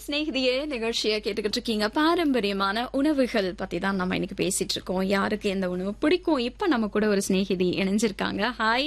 சிநேகிதியே நிகழ்ச்சியை கேட்டுக்கிட்டு இருக்கீங்க பாரம்பரியமான உணவுகள் பத்தி தான் நம்ம இன்னைக்கு பேசிட்டு இருக்கோம் யாருக்கு எந்த உணவு பிடிக்கும் இப்ப நம்ம கூட ஒரு சிநேகிதி இணைஞ்சிருக்காங்க ஹாய்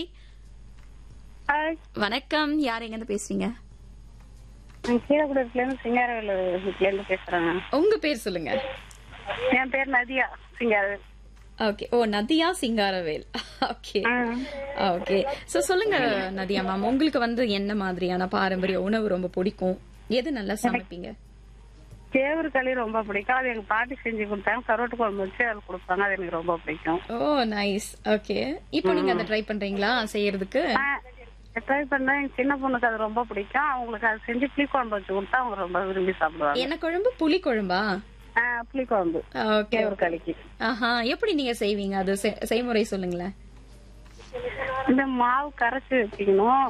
ஹாய் வணக்கம் யார் எங்க இருந்து பேசுறீங்க நான் கீழக்குடத்துல இருந்து சிங்காரவேல வீட்டுல இருந்து பேசுறேங்க உங்க பேர் சொல்லுங்க என் பேர் Nadiya Singaravel okay oh Nadiya Singaravel okay okay so சொல்லுங்க நதியா மேம் உங்களுக்கு வந்து என்ன மாதிரியான பாரம்பரிய உணவு ரொம்ப பிடிக்கும் எது நல்லா சமைப்பீங்க கேவரு களி ரொம்ப பிடிக்கும் அது எங்க பாட்டி செஞ்சு கொடுத்தாங்க கரோட்டு குழம்பு வச்சு அது கொடுப்பாங்க அது எனக்கு ரொம்ப பிடிக்கும் ஓ நைஸ் ஓகே இப்போ நீங்க அதை ட்ரை பண்றீங்களா செய்யறதுக்கு ட்ரை பண்ணா எங்க சின்ன பொண்ணுக்கு அது ரொம்ப பிடிக்கும் அவங்களுக்கு அது செஞ்சு புளி குழம்பு வச்சு கொடுத்தா அவங்க ரொம்ப விரும்பி சாப்பிடுவாங்க என்ன குழம்பு புளி குழம்பா ஆ, புளி குழம்பு ஓகே கேவரு களிக்கு ஆஹா எப்படி நீங்க செய்வீங்க அது செ- செய்முறை சொல்லுங்களேன் இந்த மாவு கரைச்சி வச்சுக்கணும்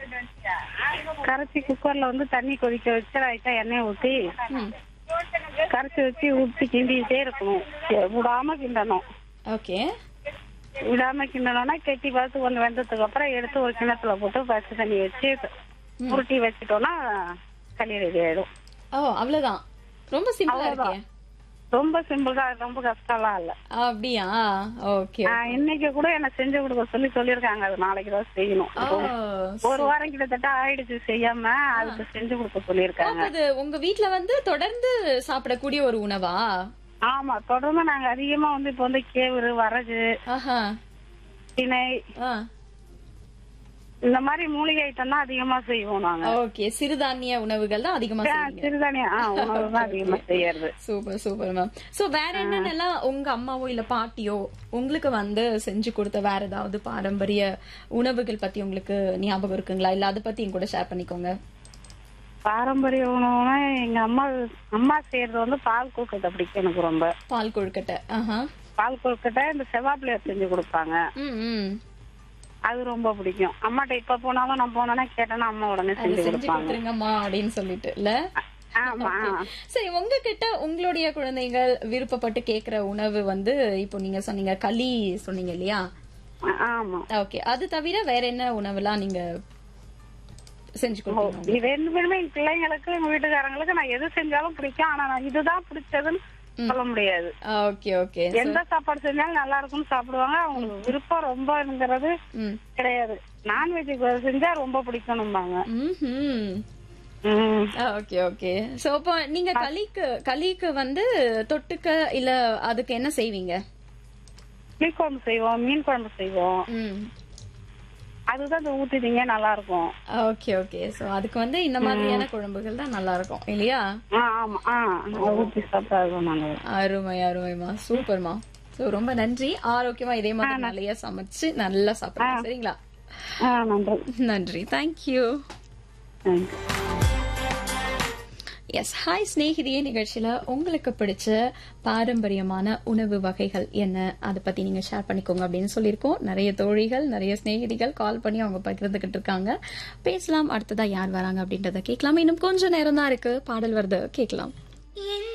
கரைச்சி குக்கர்ல வந்து தண்ணி கொதிக்க வச்சு லைட்டா எண்ணெய் ஊத்தி ம். கரைச்சி வச்சு ஊத்தி கிண்டிட்டே இருக்கணும் விடாம கிண்டணும் ஓகே விடாம கிண்டணும்னா கெட்டி பார்த்து கொஞ்சம் வெந்ததுக்கு அப்புறம் எடுத்து ஒரு கிணத்துல போட்டு பச்சை தண்ணி வச்சு உருட்டி வச்சுட்டோம்னா களி ரெடி ஆயிடும் ஓ அவ்வளவுதான் ரொம்ப சிம்பிளா இருக்கே ரொம்ப சிம்பிள் தான் ரொம்ப கஷ்டம்லாம் இல்ல அப்படியா ஓகே ஆஹ் இன்னைக்கு கூட என்ன செஞ்சு கொடுக்க சொல்லி சொல்லிருக்காங்க அது நாளைக்கு தான் செய்யணும் ஓ ஒரு வாரம் கிட்டத்தட்ட ஆயிடுச்சு செய்யாம அதுக்கு செஞ்சு கொடுக்க சொல்லிருக்காங்க அது உங்க வீட்ல வந்து தொடர்ந்து சாப்பிடக்கூடிய ஒரு உணவா ஆமா தொடர்ந்து நாங்க அதிகமா வந்து இப்ப வந்து கேவுரு வரகு ஆஹா திணை ஆ இந்த மாதிரி மூலிகை ஐட்டம் தான் அதிகமா செய்வோம் நாங்க ஓகே சிறுதானிய உணவுகள் தான் அதிகமா செய்வீங்க சிறுதானியம் ஆ, உணவு தான் அதிகமா செய்யறது சூப்பர் சூப்பர் மேம் சோ வேற என்னென்னலாம் உங்க அம்மாவோ இல்ல பாட்டியோ உங்களுக்கு வந்து செஞ்சு கொடுத்த வேற ஏதாவது பாரம்பரிய உணவுகள் பத்தி உங்களுக்கு ஞாபகம் இருக்குங்களா இல்ல அதை பத்தி என் கூட ஷேர் பண்ணிக்கோங்க பாரம்பரிய உணவுனா எங்க அம்மா அம்மா செய்யறது வந்து பால் கொழுக்கட்டை பிடிக்கும் எனக்கு ரொம்ப பால் கொழுக்கட்டை ஆஹா பால் கொழுக்கட்டை இந்த செவ்வாப்பிள்ளையார் செஞ்சு கொடுப்பாங்க ம் ம் அது ரொம்ப பிடிக்கும் அம்மாட்ட இப்ப போனாலும் நான் போனேன்னா கேட்டேன்னா அம்மா உடனே அது செஞ்சு செஞ்சு கொடுப்பாங்க கொடுத்துருங்கம்மா அப்படின்னு சொல்லிட்டு இல்ல ஆமா சரி உங்ககிட்ட உங்களுடைய குழந்தைகள் விருப்பப்பட்டு கேக்குற உணவு வந்து இப்போ நீங்க சொன்னீங்க களி சொன்னீங்க இல்லையா ஆமா ஓகே அது தவிர வேற என்ன உணவுலாம் நீங்க செஞ்சு கொடுப்பீங்க இது ரெண்டு பேருமே எங்க பிள்ளைங்களுக்கு எங்க வீட்டுக்காரங்களுக்கு நான் எது செஞ்சாலும் பிடிக்கும் ஆனா நான் இதுதான் பிடிச்சதுன்னு சொல்ல முடியாது ஓகே ஓகே எந்த சாப்பாடு செஞ்சாலும் நல்லா இருக்கும்னு சாப்பிடுவாங்க அவங்களுக்கு விருப்பம் ரொம்பங்கிறது ம் கிடையாது நான்வெஜ் செஞ்சா ரொம்ப பிடிக்கணும்பாங்க ம்ஹும். ம். ஓகே ஓகே சோ அப்போ நீங்க களிக்கு களிக்கு வந்து தொட்டுக்க இல்ல அதுக்கு என்ன செய்வீங்க புளி குழம்பு செய்வோம் மீன் குழம்பு செய்வோம் ம் அதுதான் இந்த ஊத்திட்டீங்க நல்லா இருக்கும் ஓகே ஓகே சோ அதுக்கு வந்து இந்த மாதிரியான குழம்புகள் தான் நல்லா இருக்கும் இல்லையா ஆ, ஆமா ஆ ஊத்தி சாப்பிட்டா அதுவும் நல்லது அருமை அருமைமா சூப்பர்மா சோ ரொம்ப நன்றி ஆரோக்கியமா இதே மாதிரி நிறைய சமைச்சு நல்லா சாப்பிடுங்க சரிங்களா ஆ நன்றி நன்றி தேங்க்யூ தேங்க்யூ எஸ் ஹாய் ஸ்நேகிதியே நிகழ்ச்சியில உங்களுக்கு பிடிச்ச பாரம்பரியமான உணவு வகைகள் என்ன அதை பத்தி நீங்க ஷேர் பண்ணிக்கோங்க அப்படின்னு சொல்லியிருக்கோம் நிறைய தோழிகள் நிறைய சிநேகிதிகள் கால் பண்ணி அவங்க பகிர்ந்துகிட்டு இருக்காங்க பேசலாம் அடுத்ததா யார் வராங்க அப்படின்றத கேட்கலாம் இன்னும் கொஞ்ச நேரம் தான் இருக்கு பாடல் வருது கேட்கலாம்